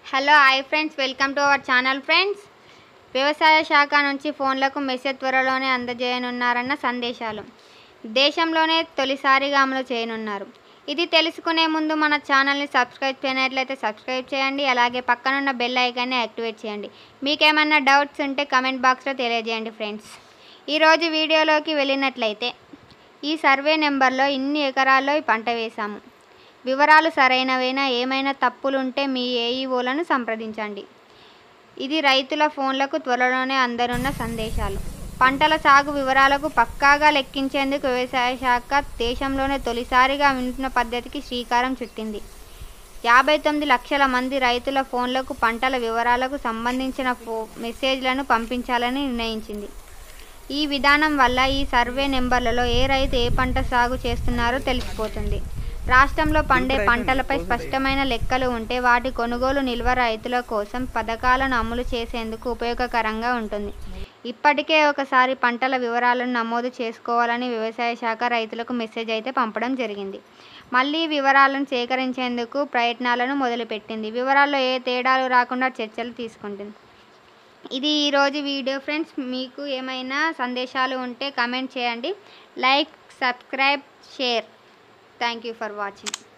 hello hi friends welcome to our channel friends వ్యవసాయ శాఖ నుంచి ఫోన్లకు మెసేజ్ త్వరలోనే అందజేయనున్నారన్న సందేశాలు దేశంలోనే తొలిసారిగా అమలు చేయనున్నారు ఇది తెలుసుకునే ముందు మన ఛానల్ని సబ్స్క్రైబ్ చేయనట్లయితే సబ్స్క్రైబ్ చేయండి అలాగే పక్కనున్న బెల్ ఐకాన్ని యాక్టివేట్ చేయండి మీకేమన్నా డౌట్స్ ఉంటే కమెంట్ బాక్స్లో తెలియజేయండి ఫ్రెండ్స్ ఈరోజు వీడియోలోకి వెళ్ళినట్లయితే ఈ సర్వే నెంబర్లో ఇన్ని ఎకరాల్లో ఈ పంట వేశాము వివరాలు సరైనవేనా ఏమైనా తప్పులుంటే మీ ఏఈఓలను సంప్రదించండి ఇది రైతుల ఫోన్లకు త్వరలోనే అందనున్న సందేశాలు పంటల సాగు వివరాలకు పక్కాగా లెక్కించేందుకు వ్యవసాయ శాఖ దేశంలోనే తొలిసారిగా వినూత్న పద్ధతికి శ్రీకారం చుట్టింది యాభై తొమ్మిది లక్షల మంది రైతుల ఫోన్లకు పంటల వివరాలకు సంబంధించిన ఫో మెసేజ్లను పంపించాలని నిర్ణయించింది ఈ విధానం వల్ల ఈ సర్వే నెంబర్లలో ఏ రైతు ఏ పంట సాగు చేస్తున్నారో తెలిసిపోతుంది రాష్ట్రంలో పండే పంటలపై స్పష్టమైన లెక్కలు ఉంటే వాటి కొనుగోలు నిల్వ రైతుల కోసం పథకాలను అమలు చేసేందుకు ఉపయోగకరంగా ఉంటుంది ఇప్పటికే ఒకసారి పంటల వివరాలను నమోదు చేసుకోవాలని వ్యవసాయ శాఖ రైతులకు మెసేజ్ అయితే పంపడం జరిగింది మళ్ళీ వివరాలను సేకరించేందుకు ప్రయత్నాలను మొదలుపెట్టింది వివరాల్లో ఏ తేడాలు రాకుండా చర్చలు తీసుకుంటుంది ఇది ఈరోజు వీడియో ఫ్రెండ్స్ మీకు ఏమైనా సందేశాలు ఉంటే కమెంట్ చేయండి like subscribe share thank you for watching